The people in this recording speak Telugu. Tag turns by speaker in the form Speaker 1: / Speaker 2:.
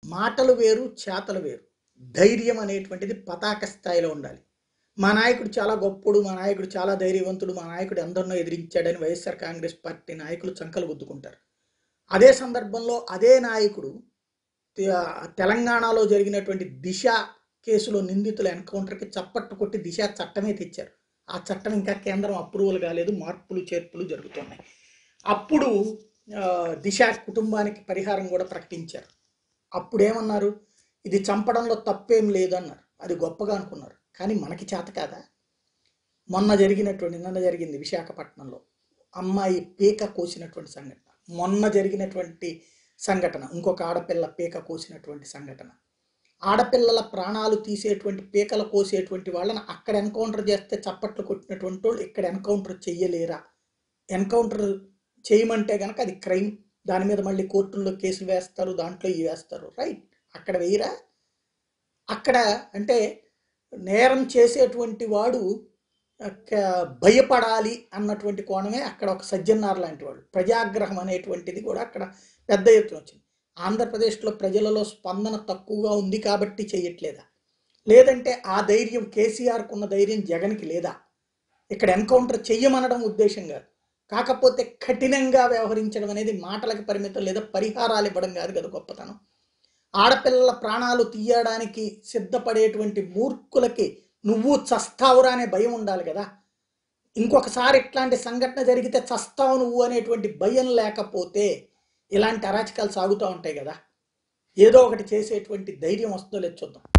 Speaker 1: మాటలు వేరు చేతలు వేరు ధైర్యం అనేటువంటిది పతాక స్థాయిలో ఉండాలి మా నాయకుడు చాలా గొప్పడు మా నాయకుడు చాలా ధైర్యవంతుడు మా నాయకుడు అందరినో ఎదిరించాడని వైఎస్ఆర్ కాంగ్రెస్ పార్టీ నాయకులు చంకలు గుద్దుకుంటారు అదే సందర్భంలో అదే నాయకుడు తె- తెలంగాణలో జరిగినటువంటి దిశ కేసులో నిందితుల ఎన్కౌంటర్కి చప్పట్టు కొట్టి దిశ చట్టమే తెచ్చారు ఆ చట్టం ఇంకా కేంద్రం అప్రూవల్ కాలేదు మార్పులు చేర్పులు జరుగుతున్నాయి అప్పుడు ఆ, దిశ కుటుంబానికి పరిహారం కూడా ప్రకటించారు అప్పుడేమన్నారు ఇది చంపడంలో తప్పేం లేదన్నారు అది గొప్పగా అనుకున్నారు కానీ మనకి చేత కాదా మొన్న జరిగినటువంటి నిన్న జరిగింది విశాఖపట్నంలో అమ్మాయి పీక కోసినటువంటి సంఘటన మొన్న జరిగినటువంటి సంఘటన ఇంకొక ఆడపిల్ల పీక కోసినటువంటి సంఘటన ఆడపిల్లల ప్రాణాలు తీసేటువంటి పీకలు కోసేటువంటి వాళ్ళని అక్కడ ఎన్కౌంటర్ చేస్తే చప్పట్లు కొట్టినటువంటి వాళ్ళు ఇక్కడ ఎన్కౌంటర్ చెయ్యలేరా ఎన్కౌంటర్ చేయమంటే కనుక అది క్రైమ్ దాని మీద మళ్ళీ కోర్టుల్లో కేసులు వేస్తారు దాంట్లో ఇవి వేస్తారు రైట్ అక్కడ వేయరా అక్కడ అంటే నేరం చేసేటువంటి వాడు అక్క- భయపడాలి అన్నటువంటి కోణమే అక్కడ ఒక సజ్జన్నార్ లాంటి వాడు ప్రజాగ్రహం అనేటువంటిది కూడా అక్కడ పెద్ద ఎత్తున వచ్చింది ఆంధ్రప్రదేశ్లో ప్రజలలో స్పందన తక్కువగా ఉంది కాబట్టి చేయట్లేదా లేదంటే ఆ ధైర్యం కేసీఆర్కు ఉన్న ధైర్యం జగన్కి లేదా ఇక్కడ ఎన్కౌంటర్ చెయ్యమనడం ఉద్దేశం కాదు కాకపోతే కఠినంగా వ్యవహరించడం అనేది మాటలకు పరిమితం లేదా పరిహారాలు ఇవ్వడం కాదు కదా గొప్పతనం ఆడపిల్లల ప్రాణాలు తీయడానికి సిద్ధపడేటువంటి మూర్ఖులకి నువ్వు చస్తావురా అనే భయం ఉండాలి కదా ఇంకొకసారి ఇట్లాంటి సంఘటన జరిగితే చస్తావు నువ్వు అనేటువంటి భయం లేకపోతే ఇలాంటి అరాచకాలు సాగుతూ ఉంటాయి కదా ఏదో ఒకటి చేసేటువంటి ధైర్యం వస్తుందో లేదు చూద్దాం